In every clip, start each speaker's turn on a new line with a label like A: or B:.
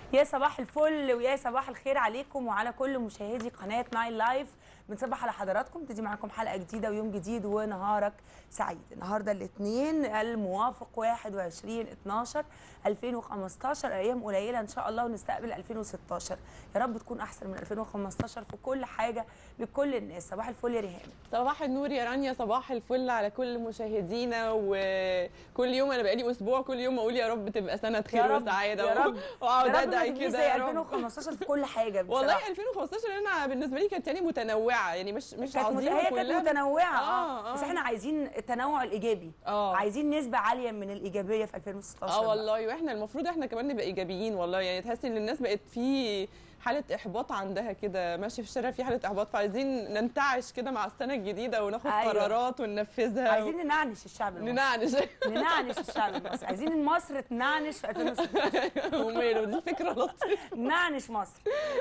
A: يا صباح الفل ويا صباح الخير عليكم وعلى كل مشاهدي قناه ناين لايف بنصبح على حضراتكم تدي معاكم حلقه جديده ويوم جديد ونهارك سعيد النهارده الاثنين الموافق 21 12 2015 ايام قليله ان شاء الله ونستقبل 2016 يا رب تكون احسن من 2015 في كل حاجه لكل الناس صباح الفل يا ريهام
B: صباح النور يا رانيا صباح الفل على كل مشاهدينا وكل يوم انا بقالي اسبوع كل يوم اقول يا رب تبقى سنه
A: يا
B: خير
A: رب
B: وسعاده
A: يا رب
B: واقعد
A: يا رب ما
B: ادعي
A: تبقيش
B: كده
A: زي
B: يا رب
A: 2015 في كل حاجه بصراحة.
B: والله 2015 انا بالنسبه لي كانت يعني متنوعه يعني مش مش
A: كانت مت...
B: عظيمه
A: هي
B: كلها
A: كانت متنوعه
B: آه،
A: اه
B: آه.
A: بس احنا عايزين التنوع الايجابي
B: اه
A: عايزين نسبه عاليه من الايجابيه في 2016
B: اه
A: بقى.
B: والله واحنا المفروض احنا كمان نبقى ايجابيين والله يعني تحس ان الناس بقت في حاله احباط عندها كده ماشي في الشارع في حاله احباط فعايزين ننتعش كده مع السنه الجديده وناخد
A: أيوة.
B: قرارات وننفذها
A: عايزين ننعنش الشعب المصري
B: ننعنش
A: ننعنش الشعب المصري عايزين مصر تنعنش في 2016
B: وماله دي فكره لطيفه
A: نعنش مصر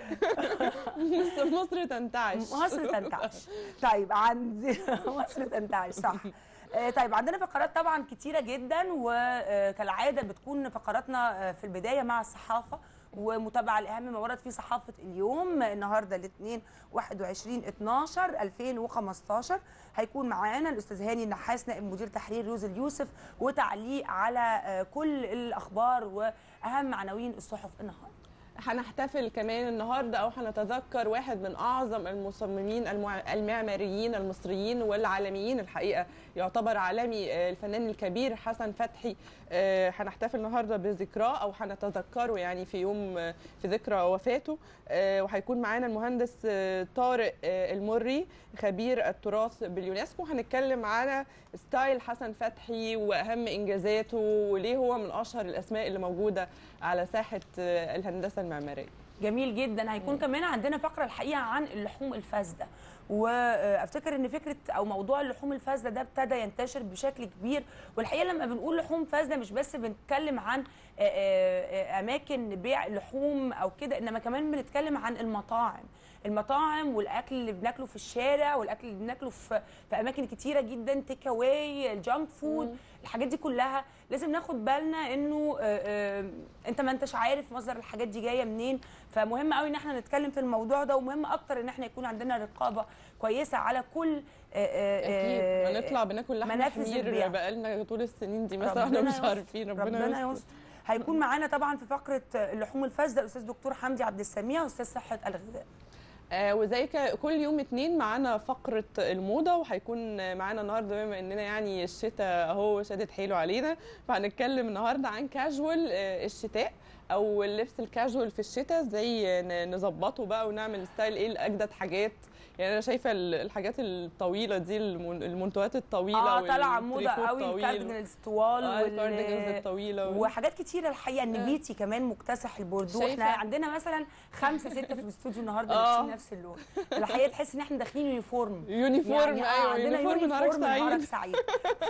B: مصر مصر تنتعش
A: مصر تنتعش طيب عندي مصر تنتعش صح آه، طيب عندنا فقرات طبعا كتيره جدا وكالعاده بتكون فقراتنا آه، في البدايه مع الصحافه ومتابعه لاهم ما ورد في صحافه اليوم النهارده الاثنين 21 12 2015 هيكون معانا الاستاذ هاني النحاس نائب مدير تحرير يوز اليوسف وتعليق على آه، كل الاخبار واهم عناوين الصحف النهارده
B: هنحتفل كمان النهارده او هنتذكر واحد من اعظم المصممين المع- المعماريين المصريين والعالميين الحقيقه يعتبر عالمي آه، الفنان الكبير حسن فتحي آه، هنحتفل النهارده بذكراه او هنتذكره يعني في يوم آه، في ذكرى وفاته آه، وهيكون معانا المهندس آه، طارق آه، المري خبير التراث باليونسكو هنتكلم على ستايل حسن فتحي واهم انجازاته وليه هو من اشهر الاسماء اللي موجوده على ساحه آه، الهندسه المعماريه
A: جميل جدا هيكون كمان عندنا فقره الحقيقه عن اللحوم الفاسده وافتكر ان فكره او موضوع اللحوم الفاسده ده ابتدى ينتشر بشكل كبير والحقيقه لما بنقول لحوم فاسده مش بس بنتكلم عن آه، آه، اماكن بيع اللحوم او كده انما كمان بنتكلم عن المطاعم المطاعم والاكل اللي بناكله في الشارع والاكل اللي بناكله في في اماكن كتيره جدا تيك اواي الجانك فود الحاجات دي كلها لازم ناخد بالنا انه آه، آه، انت ما انتش عارف مصدر الحاجات دي جايه منين فمهم قوي ان احنا نتكلم في الموضوع ده ومهم اكتر ان احنا يكون عندنا رقابه كويسه على كل آه، آه، آه،
B: اكيد هنطلع بناكل لحم
A: منافذ البيع.
B: حمير بقالنا طول السنين دي مثلا احنا
A: ربنا
B: مش
A: يستر.
B: عارفين ربنا,
A: ربنا
B: يستر.
A: يستر هيكون معانا طبعا في فقره اللحوم الفاسده الاستاذ دكتور حمدي عبد السميع استاذ صحه الغذاء
B: آه وزي ك- كل يوم اتنين معانا فقرة الموضة وهيكون معانا النهاردة بما اننا يعني الشتاء اهو شادد حيله علينا فهنتكلم النهاردة عن كاجوال آه الشتاء او اللبس الكاجوال في الشتاء ازاي ن- نظبطه بقى ونعمل ستايل ايه الاجدد حاجات يعني انا شايفة ال- الحاجات الطويلة دي المن- المنتوات الطويلة
A: اه طالعه موضه
B: والتريكو
A: قوي
B: الطويل.
A: الكارديجانز طوال
B: اه
A: وال-
B: الكارديجانز الطويلة وال-
A: وحاجات كتيره الحقيقه النبيتي كمان مكتسح البوردو
B: شايفة؟
A: احنا عندنا مثلا خمسه سته في الاستوديو النهارده
B: آه.
A: لابسين نفس اللون الحقيقه تحس ان احنا داخلين يونيفورم
B: يونيفورم
A: آه،
B: ايوه
A: عندنا
B: يونيفورم نهارك
A: يونيفورم نهارك
B: سعيد
A: سعيد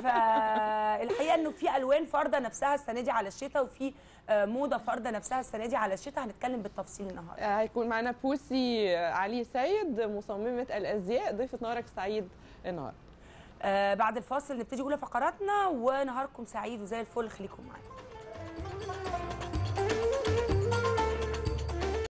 A: فالحقيقه انه في الوان فرضه نفسها السنه دي على الشتاء وفي آه، موضه فرضه نفسها السنه دي على الشتاء هنتكلم بالتفصيل النهارده
B: آه، هيكون معانا بوسي علي سيد مصممة الأزياء ضيفة نهارك سعيد النهارده
A: آه بعد الفاصل نبتدي اولى فقراتنا ونهاركم سعيد وزي الفل خليكم معانا